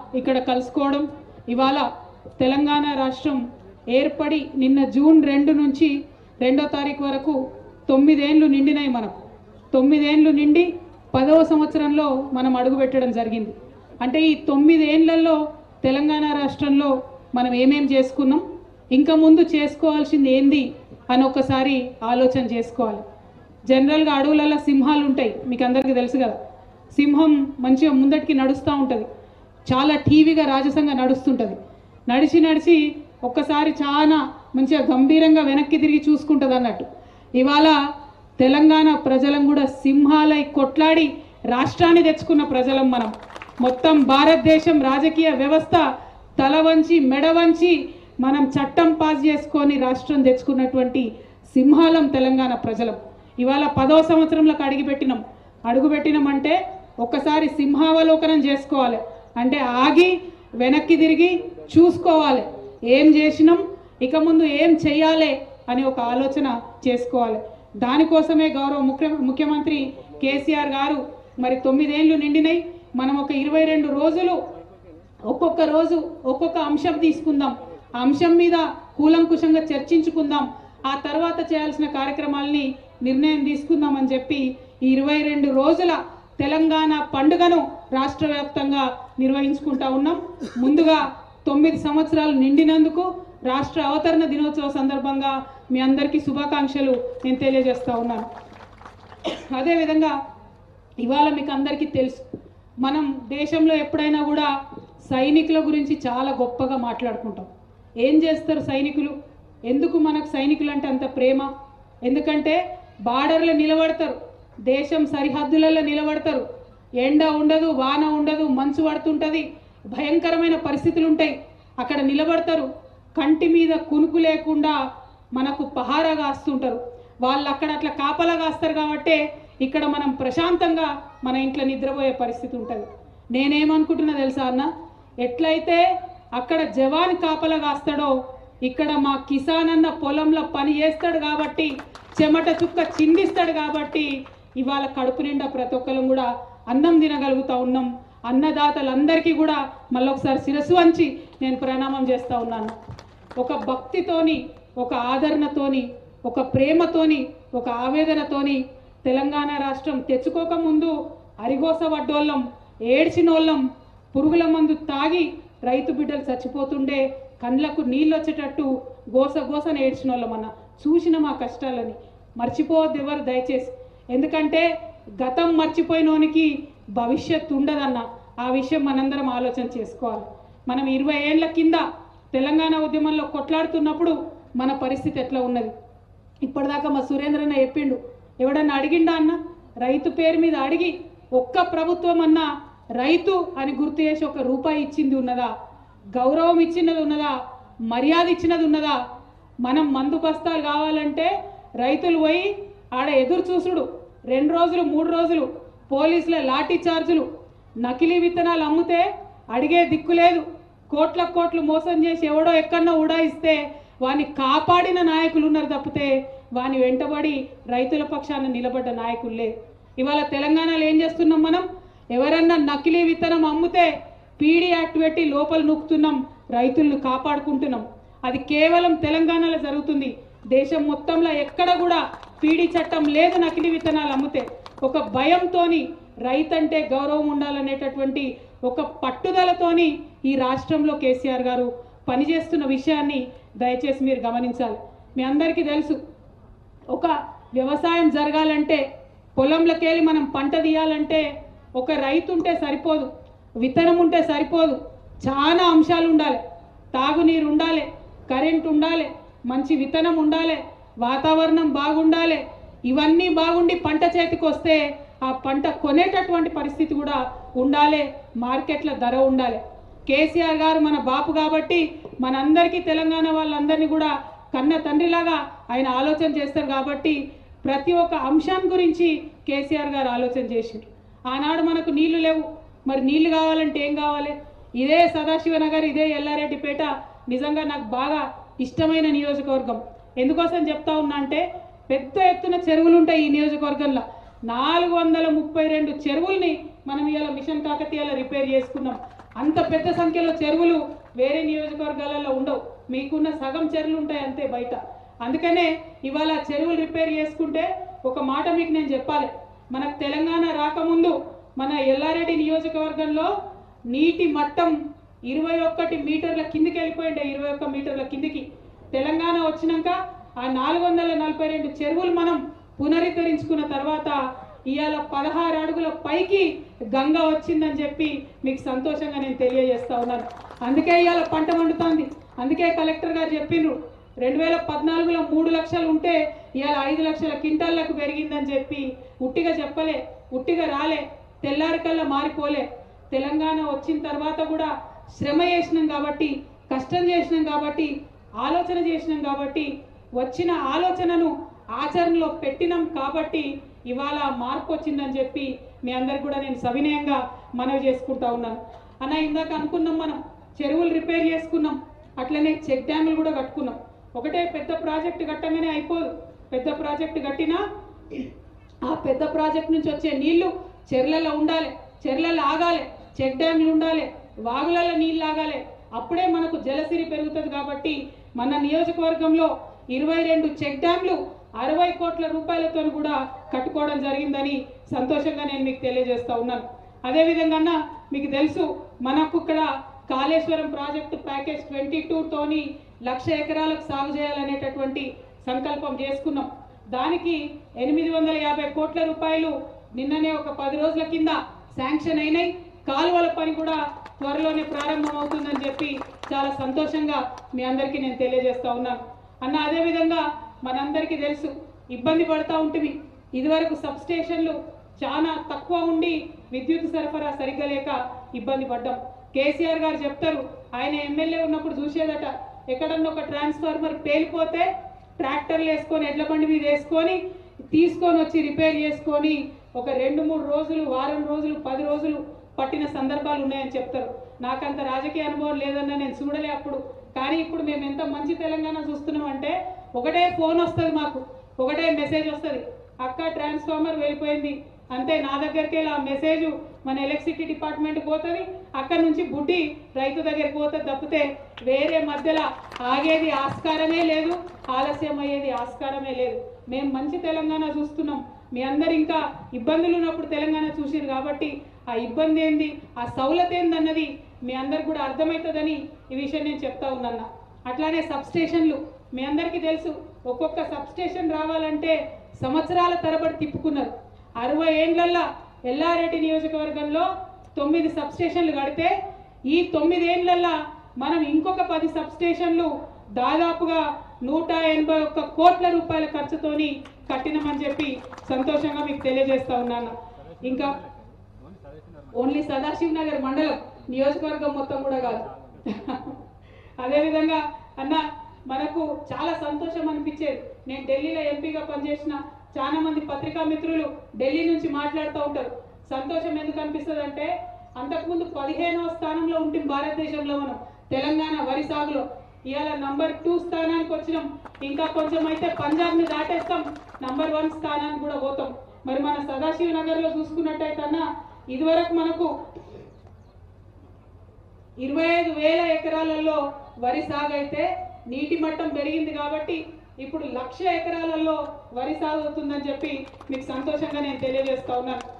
ఇక్కడ కలుసుకోవడం ఇవాళ తెలంగాణ రాష్ట్రం ఏర్పడి నిన్న జూన్ రెండు నుంచి రెండో తారీఖు వరకు తొమ్మిదేండ్లు నిండినాయి మనకు తొమ్మిదేండ్లు నిండి పదవ సంవత్సరంలో మనం అడుగుపెట్టడం జరిగింది అంటే ఈ తొమ్మిదేండ్లలో తెలంగాణ రాష్ట్రంలో మనం ఏమేం చేసుకున్నాం ఇంకా ముందు చేసుకోవాల్సింది ఏంది అని ఒకసారి ఆలోచన చేసుకోవాలి జనరల్గా అడవులలో సింహాలు ఉంటాయి మీకు అందరికీ తెలుసు కదా సింహం మంచిగా ముందటికి నడుస్తూ ఉంటుంది చాలా టీవీగా రాజసంగా నడుస్తుంటుంది నడిచి నడిచి ఒక్కసారి చాలా మంచిగా గంభీరంగా వెనక్కి తిరిగి చూసుకుంటుంది అన్నట్టు ఇవాళ తెలంగాణ ప్రజలం కూడా సింహాలై కొట్లాడి రాష్ట్రాన్ని తెచ్చుకున్న ప్రజలం మనం మొత్తం భారతదేశం రాజకీయ వ్యవస్థ తల వంచి మెడ వంచి మనం చట్టం పాస్ చేసుకొని రాష్ట్రం తెచ్చుకున్నటువంటి సింహాలం తెలంగాణ ప్రజలం ఇవాళ పదో సంవత్సరంలోకి అడుగుపెట్టినాం అడుగుపెట్టినాం అంటే ఒక్కసారి సింహావలోకనం చేసుకోవాలి అంటే ఆగి వెనక్కి తిరిగి చూసుకోవాలి ఏం చేసినాం ఇక ముందు ఏం చెయ్యాలి అని ఒక ఆలోచన చేసుకోవాలి దానికోసమే గౌరవ ముఖ్య ముఖ్యమంత్రి కేసీఆర్ గారు మరి తొమ్మిదేళ్ళు నిండినాయి మనం ఒక ఇరవై రెండు రోజులు ఒక్కొక్క రోజు ఒక్కొక్క అంశం తీసుకుందాం ఆ అంశం మీద కూలంకుషంగా చర్చించుకుందాం ఆ తర్వాత చేయాల్సిన కార్యక్రమాలని నిర్ణయం తీసుకుందామని చెప్పి ఈ ఇరవై రెండు రోజుల తెలంగాణ పండుగను రాష్ట్ర వ్యాప్తంగా నిర్వహించుకుంటా ఉన్నాం ముందుగా తొమ్మిది సంవత్సరాలు నిండినందుకు రాష్ట్ర అవతరణ దినోత్సవ సందర్భంగా మీ అందరికీ శుభాకాంక్షలు నేను తెలియజేస్తా ఉన్నాను అదేవిధంగా ఇవాళ మీకు అందరికీ తెలుసు మనం దేశంలో ఎప్పుడైనా కూడా సైనికుల గురించి చాలా గొప్పగా మాట్లాడుకుంటాం ఏం చేస్తారు సైనికులు ఎందుకు మనకు సైనికులు అంటే అంత ప్రేమ ఎందుకంటే బార్డర్లో నిలబడతారు దేశం సరిహద్దులలో నిలబడతారు ఎండ ఉండదు వాన ఉండదు మంచు పడుతుంటుంది భయంకరమైన పరిస్థితులు ఉంటాయి అక్కడ నిలబడతారు కంటి మీద కునుకు లేకుండా మనకు పహారా కాస్తుంటారు వాళ్ళు అక్కడ అట్లా కాపలా కాస్తారు కాబట్టే ఇక్కడ మనం ప్రశాంతంగా మన ఇంట్లో నిద్రపోయే పరిస్థితి ఉంటుంది నేనేమనుకుంటున్నా తెలుసా అన్న ఎట్లయితే అక్కడ జవాన్ కాపలా కాస్తాడో ఇక్కడ మా కిసాన్ అన్న పొలంలో పని చేస్తాడు కాబట్టి చెమట చుక్క చిందిస్తాడు కాబట్టి ఇవాళ కడుపు నిండా ప్రతి ఒక్కరం కూడా అన్నం తినగలుగుతా ఉన్నాం అన్నదాతలందరికీ కూడా మళ్ళొకసారి శిరస్సు వంచి నేను ప్రణామం చేస్తా ఉన్నాను ఒక భక్తితోని ఒక ఆదరణతోని ఒక ప్రేమతోని ఒక ఆవేదనతోని తెలంగాణ రాష్ట్రం తెచ్చుకోక ముందు అరిగోస వడ్డోళ్ళం ఏడ్చినోళ్ళం పురుగుల మందు తాగి రైతు బిడ్డలు చచ్చిపోతుండే కండ్లకు నీళ్ళు వచ్చేటట్టు గోస గోసన ఏడ్చిన వాళ్ళం అన్న చూసిన మా కష్టాలని మర్చిపోవద్దు ఎవరు దయచేసి ఎందుకంటే గతం మర్చిపోయినోనికి భవిష్యత్తు ఉండదన్న ఆ విషయం మనందరం ఆలోచన చేసుకోవాలి మనం ఇరవై ఏళ్ల కింద తెలంగాణ ఉద్యమంలో కొట్లాడుతున్నప్పుడు మన పరిస్థితి ఎట్లా ఉన్నది ఇప్పటిదాకా మా సురేంద్రన్న చెప్పిండు ఎవడన్నా అడిగిండా అన్న రైతు పేరు మీద అడిగి ఒక్క ప్రభుత్వం అన్నా రైతు అని గుర్తు చేసి ఒక రూపాయి ఇచ్చింది ఉన్నదా గౌరవం ఇచ్చినది ఉన్నదా మర్యాద ఇచ్చినది ఉన్నదా మనం మందు బస్తాలు కావాలంటే రైతులు పోయి ఆడ ఎదురు చూసుడు రెండు రోజులు మూడు రోజులు పోలీసుల లాఠీ చార్జులు నకిలీ విత్తనాలు అమ్మితే అడిగే దిక్కు లేదు కోట్ల కోట్లు మోసం చేసి ఎవడో ఎక్కడో ఉడాయిస్తే వాని కాపాడిన నాయకులు ఉన్నారు తప్పితే వాని వెంటబడి రైతుల పక్షాన నిలబడ్డ నాయకులు లేరు ఇవాళ తెలంగాణలో ఏం చేస్తున్నాం మనం ఎవరన్నా నకిలీ విత్తనం అమ్మితే పీడీ యాక్ట్ పెట్టి లోపల నూకుతున్నాం రైతులను కాపాడుకుంటున్నాం అది కేవలం తెలంగాణలో జరుగుతుంది దేశం మొత్తంలో ఎక్కడ కూడా పీడీ చట్టం లేదు నకిలీ విత్తనాలు అమ్మితే ఒక భయంతోని రైతంటే గౌరవం ఉండాలనేటటువంటి ఒక పట్టుదలతోని ఈ రాష్ట్రంలో కేసీఆర్ గారు పనిచేస్తున్న విషయాన్ని దయచేసి మీరు గమనించాలి మీ అందరికీ తెలుసు ఒక వ్యవసాయం జరగాలంటే పొలంలోకెళ్ళి మనం పంట తీయాలంటే ఒక రైతు ఉంటే సరిపోదు విత్తనం ఉంటే సరిపోదు చాలా అంశాలు ఉండాలి తాగునీరు ఉండాలి కరెంట్ ఉండాలి మంచి విత్తనం ఉండాలి వాతావరణం బాగుండాలి ఇవన్నీ బాగుండి పంట చేతికి వస్తే ఆ పంట కొనేటటువంటి పరిస్థితి కూడా ఉండాలి మార్కెట్ల ధర ఉండాలి కేసీఆర్ గారు మన బాపు కాబట్టి మనందరికీ తెలంగాణ వాళ్ళందరినీ కూడా కన్న తండ్రిలాగా ఆయన ఆలోచన చేస్తారు కాబట్టి ప్రతి ఒక్క అంశం గురించి కేసీఆర్ గారు ఆలోచన చేసిండ్రు ఆనాడు మనకు నీళ్లు లేవు మరి నీళ్లు కావాలంటే ఏం కావాలి ఇదే సదాశివనగర్ ఇదే ఎల్లారెడ్డిపేట నిజంగా నాకు బాగా ఇష్టమైన నియోజకవర్గం ఎందుకోసం చెప్తా ఉన్నా అంటే పెద్ద ఎత్తున చెరువులు ఉంటాయి ఈ నియోజకవర్గంలో నాలుగు వందల ముప్పై రెండు చెరువుల్ని మనం ఇవాళ మిషన్ కాకతీయాల రిపేర్ చేసుకున్నాం అంత పెద్ద సంఖ్యలో చెరువులు వేరే నియోజకవర్గాలలో ఉండవు మీకున్న సగం చెరువులు ఉంటాయి అంతే బయట అందుకనే ఇవాళ చెరువులు రిపేర్ చేసుకుంటే ఒక మాట మీకు నేను చెప్పాలి మనకు తెలంగాణ రాకముందు మన ఎల్లారెడ్డి నియోజకవర్గంలో నీటి మట్టం ఇరవై ఒక్కటి మీటర్ల కిందికి వెళ్ళిపోయిండే ఇరవై ఒక్క మీటర్ల కిందికి తెలంగాణ వచ్చినాక ఆ నాలుగు వందల నలభై రెండు చెరువులు మనం పునరుద్ధరించుకున్న తర్వాత ఇవాళ పదహారు అడుగుల పైకి గంగ వచ్చిందని చెప్పి మీకు సంతోషంగా నేను తెలియజేస్తా ఉన్నాను అందుకే ఇవాళ పంట వండుతోంది అందుకే కలెక్టర్ గారు చెప్పిండ్రు రెండు వేల పద్నాలుగులో మూడు లక్షలు ఉంటే ఇవాళ ఐదు లక్షల క్వింటాళ్లకు పెరిగిందని చెప్పి ఉట్టిగా చెప్పలే ఉట్టిగా రాలే తెల్లారికల్లా మారిపోలే తెలంగాణ వచ్చిన తర్వాత కూడా శ్రమ చేసినాం కాబట్టి కష్టం చేసినాం కాబట్టి ఆలోచన చేసినాం కాబట్టి వచ్చిన ఆలోచనను ఆచరణలో పెట్టినాం కాబట్టి ఇవాళ మార్పు వచ్చిందని చెప్పి మీ అందరికి కూడా నేను సవినయంగా మనవి చేసుకుంటా ఉన్నాను అన్న ఇందాక అనుకున్నాం మనం చెరువులు రిపేర్ చేసుకున్నాం అట్లనే చెక్ డ్యాములు కూడా కట్టుకున్నాం ఒకటే పెద్ద ప్రాజెక్ట్ కట్టంగానే అయిపోదు పెద్ద ప్రాజెక్ట్ కట్టినా ఆ పెద్ద ప్రాజెక్ట్ నుంచి వచ్చే నీళ్లు చెర్లలో ఉండాలి చెర్లలో ఆగాలి చెక్ డ్యామ్లు ఉండాలి వాగులలో నీళ్ళు ఆగాలి అప్పుడే మనకు జలసిరి పెరుగుతుంది కాబట్టి మన నియోజకవర్గంలో ఇరవై రెండు చెక్ డ్యామ్లు అరవై కోట్ల రూపాయలతో కూడా కట్టుకోవడం జరిగిందని సంతోషంగా నేను మీకు తెలియజేస్తా ఉన్నాను అదేవిధంగా అన్న మీకు తెలుసు మనకు ఇక్కడ కాళేశ్వరం ప్రాజెక్టు ప్యాకేజ్ ట్వంటీ టూతోని లక్ష ఎకరాలకు సాగు చేయాలనేటటువంటి సంకల్పం చేసుకున్నాం దానికి ఎనిమిది వందల యాభై కోట్ల రూపాయలు నిన్ననే ఒక పది రోజుల కింద శాంక్షన్ అయినాయి కాలువల పని కూడా త్వరలోనే ప్రారంభం అవుతుందని చెప్పి చాలా సంతోషంగా మీ అందరికీ నేను తెలియజేస్తా ఉన్నాను అన్న అదేవిధంగా మనందరికీ తెలుసు ఇబ్బంది పడతా ఉంటుంది ఇదివరకు సబ్ స్టేషన్లు చాలా తక్కువ ఉండి విద్యుత్ సరఫరా సరిగ్గా లేక ఇబ్బంది పడ్డాం కేసీఆర్ గారు చెప్తారు ఆయన ఎమ్మెల్యే ఉన్నప్పుడు చూసేదట ఎక్కడన్నా ఒక ట్రాన్స్ఫార్మర్ పేలిపోతే ట్రాక్టర్లు వేసుకొని ఎడ్ల బండి మీద వేసుకొని తీసుకొని వచ్చి రిపేర్ చేసుకొని ఒక రెండు మూడు రోజులు వారం రోజులు పది రోజులు పట్టిన సందర్భాలు ఉన్నాయని చెప్తారు నాకంత రాజకీయ అనుభవం లేదన్న నేను చూడలే అప్పుడు కానీ ఇప్పుడు మేము ఎంత మంచి తెలంగాణ చూస్తున్నాం అంటే ఒకటే ఫోన్ వస్తుంది మాకు ఒకటే మెసేజ్ వస్తుంది అక్క ట్రాన్స్ఫార్మర్ వెళ్ళిపోయింది అంతే నా దగ్గరికి వెళ్ళి ఆ మెసేజ్ మన ఎలక్ట్రిసిటీ డిపార్ట్మెంట్ పోతుంది అక్కడ నుంచి బుడ్డి రైతు దగ్గరికి పోతుంది తప్పితే వేరే మధ్యలో ఆగేది ఆస్కారమే లేదు ఆలస్యం అయ్యేది ఆస్కారమే లేదు మేము మంచి తెలంగాణ చూస్తున్నాం మీ అందరు ఇంకా ఇబ్బందులు ఉన్నప్పుడు తెలంగాణ చూసిరు కాబట్టి ఆ ఇబ్బంది ఏంది ఆ సౌలత ఏందన్నది మీ అందరికి కూడా అర్థమవుతుందని ఈ విషయం నేను చెప్తా ఉన్నాను అట్లానే సబ్ స్టేషన్లు మీ అందరికీ తెలుసు ఒక్కొక్క సబ్ స్టేషన్ రావాలంటే సంవత్సరాల తరబడి తిప్పుకున్నారు అరవై ఏండ్లల్లా ఎల్లారెడ్డి నియోజకవర్గంలో తొమ్మిది సబ్ స్టేషన్లు కడితే ఈ తొమ్మిది ఏండ్లల్లా మనం ఇంకొక పది సబ్ స్టేషన్లు దాదాపుగా నూట ఎనభై ఒక్క కోట్ల రూపాయల ఖర్చుతోని కట్టినామని చెప్పి సంతోషంగా మీకు తెలియజేస్తా ఉన్నాను ఇంకా ఓన్లీ సదాశివ్ నగర్ మండలం నియోజకవర్గం మొత్తం కూడా కాదు అదేవిధంగా అన్న మనకు చాలా సంతోషం అనిపించేది నేను ఢిల్లీలో ఎంపీగా పనిచేసిన చాలా మంది పత్రికా మిత్రులు ఢిల్లీ నుంచి మాట్లాడుతూ ఉంటారు సంతోషం ఎందుకు అనిపిస్తుంది అంటే అంతకుముందు పదిహేనవ స్థానంలో ఉంటుంది భారతదేశంలో మనం తెలంగాణ వరి సాగులో ఇవాళ నంబర్ టూ స్థానానికి వచ్చినాం ఇంకా కొంచెం అయితే పంజాబ్ని దాటేస్తాం నంబర్ వన్ స్థానానికి కూడా పోతాం మరి మన సదాశివ నగర్లో చూసుకున్నట్టయితే అన్న ఇదివరకు మనకు ఇరవై ఐదు వేల ఎకరాలలో వరి సాగు అయితే నీటి మట్టం పెరిగింది కాబట్టి ఇప్పుడు లక్ష ఎకరాలలో వరి సాగు అవుతుందని చెప్పి మీకు సంతోషంగా నేను తెలియజేస్తా ఉన్నాను